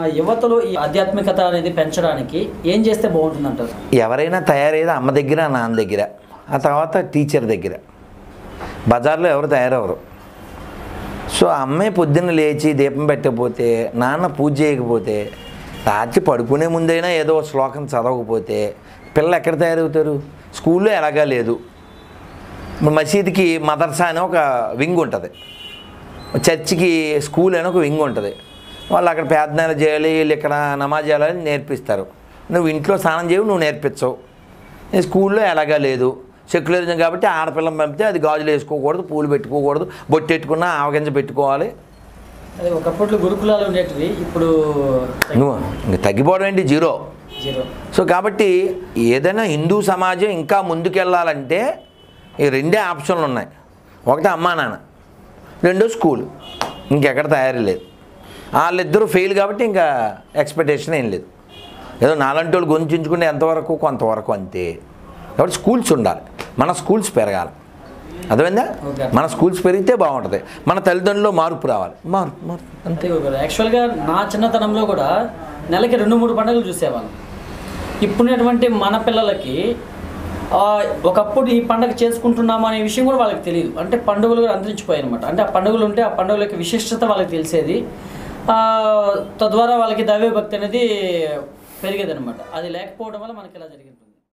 యువతలో ఈ ఆధ్యాత్మికత అనేది పెంచడానికి ఏం చేస్తే బాగుంటుంది అంటారు ఎవరైనా తయారయ్యేది అమ్మ దగ్గర నాన్న దగ్గర ఆ తర్వాత టీచర్ దగ్గర బజార్లో ఎవరు తయారవరు సో అమ్మే పొద్దున్న లేచి దీపం పెట్టకపోతే నాన్న పూజ చేయకపోతే రాత్రి పడుకునే ముందైనా ఏదో ఒక శ్లోకం చదవకపోతే పిల్లలు ఎక్కడ తయారవుతారు స్కూల్లో ఎలాగా లేదు ఇప్పుడు మసీదుకి మదర్సా అని ఒక వింగ్ ఉంటుంది చర్చికి స్కూల్ అని ఒక వింగ్ ఉంటుంది వాళ్ళు అక్కడ ప్రార్థనలు చేయాలి వీళ్ళు ఇక్కడ నమాజ్ చేయాలని నేర్పిస్తారు నువ్వు ఇంట్లో స్నానం చేయవు నువ్వు నేర్పించవు ఈ స్కూల్లో ఎలాగా లేదు సెక్యులరిజం కాబట్టి ఆడపిల్లని పంపితే అది గాజులు వేసుకోకూడదు పూలు పెట్టుకోకూడదు బొట్టు పెట్టుకున్నా ఆవగింజ పెట్టుకోవాలి అదే ఒకప్పట్లో గురుకులాలు ఉండేటివి ఇప్పుడు నువ్వు ఇంక తగ్గిపోవడం ఏంటి జీరో జీరో సో కాబట్టి ఏదైనా హిందూ సమాజం ఇంకా ముందుకెళ్ళాలంటే ఈ రెండే ఆప్షన్లు ఉన్నాయి ఒకటి అమ్మా నాన్న రెండో స్కూల్ ఇంకెక్కడ తయారీ లేదు వాళ్ళిద్దరూ ఫెయిల్ కాబట్టి ఇంకా ఎక్స్పెక్టేషన్ ఏం లేదు ఏదో నాలంటి వాళ్ళు గుంజించుకుంటే ఎంతవరకు కొంతవరకు అంతే కాబట్టి స్కూల్స్ ఉండాలి మన స్కూల్స్ పెరగాలి అర్థమైందా Okay. మన స్కూల్స్ పెరిగితే బాగుంటుంది మన తల్లిదండ్రుల్లో మార్పు రావాలి మార్పు మార్పు అంతే కదా యాక్చువల్గా నా చిన్నతనంలో కూడా నెలకి రెండు మూడు పండుగలు చూసేవాళ్ళం ఇప్పుడున్నటువంటి మన పిల్లలకి ఆ, ఒకప్పుడు ఈ పండుగ చేసుకుంటున్నాము అనే విషయం కూడా వాళ్ళకి తెలియదు అంటే పండుగలు కూడా అంతరించిపోయాయి అనమాట అంటే ఆ పండుగలు ఉంటే ఆ పండుగల యొక్క విశిష్టత వాళ్ళకి తెలిసేది ఆ, తద్వారా వాళ్ళకి దైవ భక్తి అనేది పెరిగేది అనమాట అది లేకపోవడం వల్ల మనకి ఇలా జరిగింది